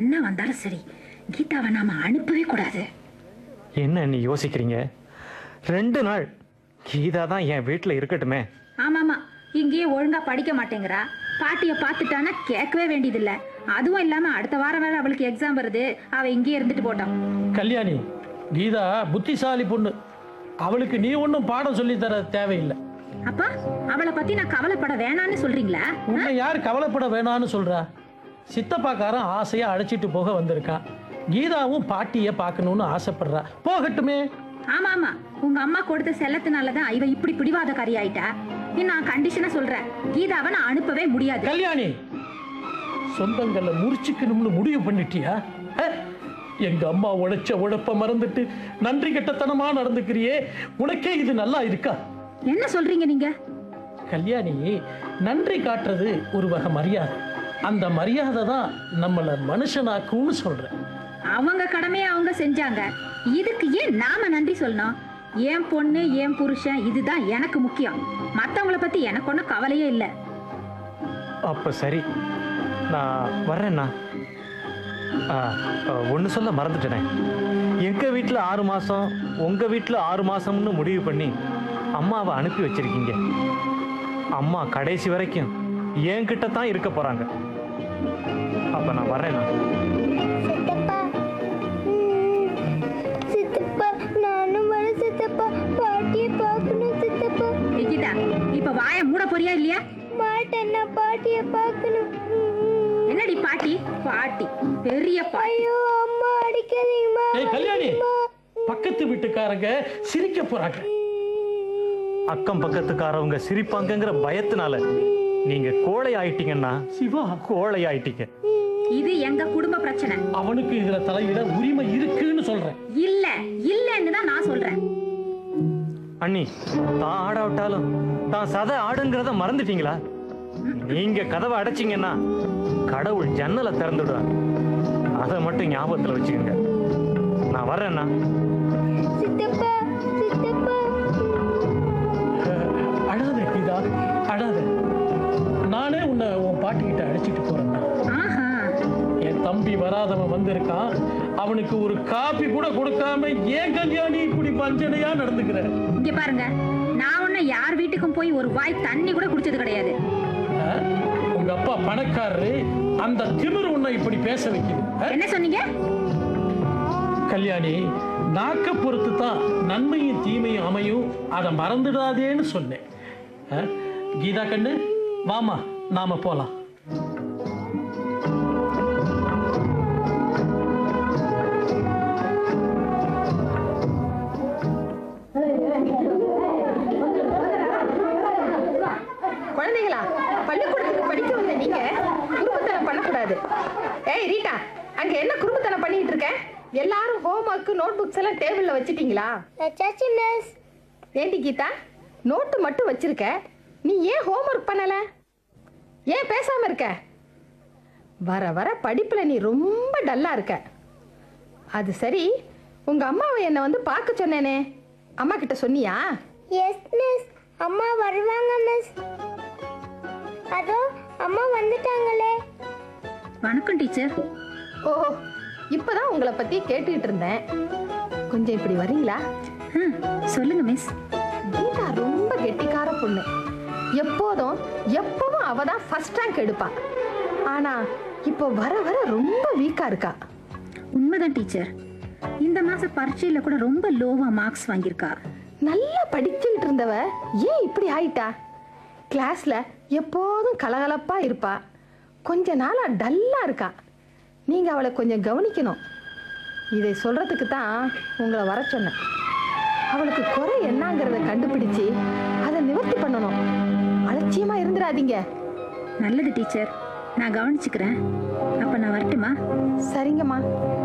என்ன வந்தாலும் சரி கீதாவை நாம அனுப்பவே கூடாது என்ன நீ யோசிக்கிறீங்க ரெண்டு நாள் கீதா தான் என் வீட்டில் இருக்கட்டுமே ஆமாமா இங்கேயே ஒழுங்கா படிக்க மாட்டேங்கிறா பாட்டிய பார்த்துட்டானா கேட்கவே வேண்டியதில்ல அதுவும் இல்லாம அடுத்த வாரம் வேற அவளுக்கு எக்ஸாம் வருது அவ இங்கேயே இருந்துட்டு போட்டான் கல்யாணி கீதா புத்திசாலி பொண்ணு அவளுக்கு நீ ஒன்றும் பாடம் சொல்லித் தர தேவையில்லை அப்பா அவளை பத்தி நான் கவலைப்பட வேணான்னு சொல்றீங்களா உன்னை யார் கவலைப்பட வேணான்னு சொல்றா சித்தப்பாக்காரன் ஆசையா அழைச்சிட்டு போக வந்திருக்கான் கீதாவும் பாட்டியை பார்க்கணும்னு ஆசைப்படுறா போகட்டுமே ஆமா ஆமா உங்க அம்மா கொடுத்த செல்லத்தினாலதான் இவ இப்படி பிடிவாதக்காரி ஆயிட்டா இன்னும் நான் கண்டிஷனா சொல்றேன் கீதாவை நான் அனுப்பவே முடியாது கல்யாணி சொந்தங்களை முறிச்சுக்கணும்னு முடிவு பண்ணிட்டியா அஹ்? எங்க அம்மா உழைச்ச உழைப்ப மறந்துட்டு நன்றி கெட்டத்தனமா நடந்துக்கிறியே உனக்கே இது நல்லா இருக்கா என்ன சொல்றீங்க நீங்க கல்யாணி நன்றி காட்டுறது ஒரு வகை மரியாதை அந்த மரியாதை தான் நம்மளை மனுஷனாக்கும்னு சொல்றேன் அவங்க கடமையை அவங்க செஞ்சாங்க இதுக்கு ஏன் நாம நன்றி சொல்லணும் என் பொண்ணு என் புருஷன் இதுதான் எனக்கு முக்கியம் மத்தவங்கள பத்தி எனக்கு ஒன்றும் கவலையே இல்லை அப்போ சரி நான் வர்றேண்ணா ஒன்று சொல்ல மறந்துட்டேனே எங்கள் வீட்டில் ஆறு மாதம் உங்கள் வீட்டில் ஆறு மாதம்னு முடிவு பண்ணி அம்மாவை அனுப்பி வச்சிருக்கீங்க அம்மா கடைசி வரைக்கும் என்கிட்ட தான் இருக்க போகிறாங்க அப்போ நான் வர்றேண்ணா சித்தப்பா ம், சித்தப்பா நானும் வரேன் சித்தப்பா பாட்டியை பார்க்கணும் சித்தப்பா கீதா இப்ப வாயை மூட போறியா இல்லையா மாட்டேன் நான் பாட்டியை பார்க்கணும் ம், என்னடி பாட்டி பாட்டி பெரிய பாட்டி ஐயோ அம்மா அடிக்காதீங்கம்மா ஏய் கல்யாணி பக்கத்து வீட்டுக்காரங்க சிரிக்க போறாங்க அக்கம் பக்கத்துக்காரவங்க சிரிப்பாங்கங்கிற பயத்தினால நீங்கள் கோழை ஆயிட்டீங்கன்னா சிவா கோழை ஆயிட்டீங்க இது எங்க குடும்ப பிரச்சனை அவனுக்கு இதுல தலையிட உரிமை இருக்குன்னு சொல்றேன் இல்ல இல்லன்னு தான் நான் சொல்றேன் அண்ணி தான் ஆட விட்டாலும் தான் சதை ஆடுங்கிறத மறந்துட்டீங்களா நீங்க கதவை அடைச்சிங்கன்னா கடவுள் ஜன்னலை திறந்துடுவார் அதை மட்டும் ஞாபகத்துல வச்சுக்கோங்க நான் வர்றேண்ணா சித்தப்பா சித்தப்பா அழாத கீதா அழாத நானே உன்னை உன் பாட்டிக்கிட்ட அழைச்சிட்டு போறேன் ஆஹா என் தம்பி வராதவன் வந்திருக்கான் அவனுக்கு ஒரு காப்பி கூட கொடுக்காம ஏன் கல்யாணி இப்படி பஞ்சனையா நடந்துக்கிற இங்க பாருங்க நான் ஒன்னும் யார் வீட்டுக்கும் போய் ஒரு வாய் தண்ணி கூட குடிச்சது கிடையாது ஆ? உங்க அப்பா பணக்காரரு அந்த திமிர் உன்னை இப்படி பேச வைக்குது ஆ? என்ன சொன்னீங்க கல்யாணி நாக்க பொறுத்து தான் நன்மையும் தீமையும் அமையும் அதை மறந்துடாதேன்னு சொன்னேன் ஆ? கீதா கண்ணு வாமா நாம போலாம் குழந்தைகளா பள்ளிக்கூடத்துக்கு படிக்க வந்த நீங்க குறும்புத்தனம் பண்ணக்கூடாது ஏய் ரீட்டா அங்க என்ன குறும்புத்தனம் பண்ணிட்டு இருக்க எல்லாரும் ஹோம் ஒர்க் நோட் புக்ஸ் எல்லாம் டேபிள்ல வச்சிட்டீங்களா வச்சாச்சு மிஸ் ஏண்டி கீதா நோட்டு மட்டும் வச்சிருக்க நீ ஏன் ஹோம் ஒர்க் பண்ணல ஏன் பேசாம இருக்க வர வர படிப்புல நீ ரொம்ப டல்லா இருக்க அது சரி உங்க அம்மாவை என்னை வந்து பார்க்க சொன்னேனே அம்மா கிட்ட சொன்னியா எஸ் மிஸ் அம்மா வருவாங்க மிஸ் அதோ அம்மா வந்துட்டாங்களே வணக்கம் டீச்சர் ஓ இப்பதான் உங்களை பத்தி கேட்டுக்கிட்டு இருந்தேன் கொஞ்சம் இப்படி வரீங்களா ம், சொல்லுங்க மிஸ் கீதா ரொம்ப கெட்டிக்கார பொண்ணு எப்போதும் எப்பவும் அவ தான் ஃபர்ஸ்ட் ரேங்க் எடுப்பா ஆனா இப்போ வர வர ரொம்ப வீக்கா இருக்கா உண்மைதான் டீச்சர் இந்த மாச பரீட்சையில கூட ரொம்ப லோவா மார்க்ஸ் வாங்கியிருக்கா நல்லா படிச்சுக்கிட்டு இருந்தவ ஏன் இப்படி ஆயிட்டா கிளாஸ்ல எப்போதும் கலகலப்பா இருப்பா கொஞ்ச நாளா டல்லா இருக்கா நீங்க அவளை கொஞ்சம் கவனிக்கணும் இதை சொல்றதுக்கு தான் உங்களை வர சொன்னேன் அவளுக்கு குறை என்னங்கிறத கண்டுபிடிச்சு அதை நிவர்த்தி பண்ணணும் அலட்சியமா இருந்துடாதீங்க நல்லது டீச்சர் நான் கவனிச்சுக்கிறேன் அப்ப நான் வரட்டுமா சரிங்கம்மா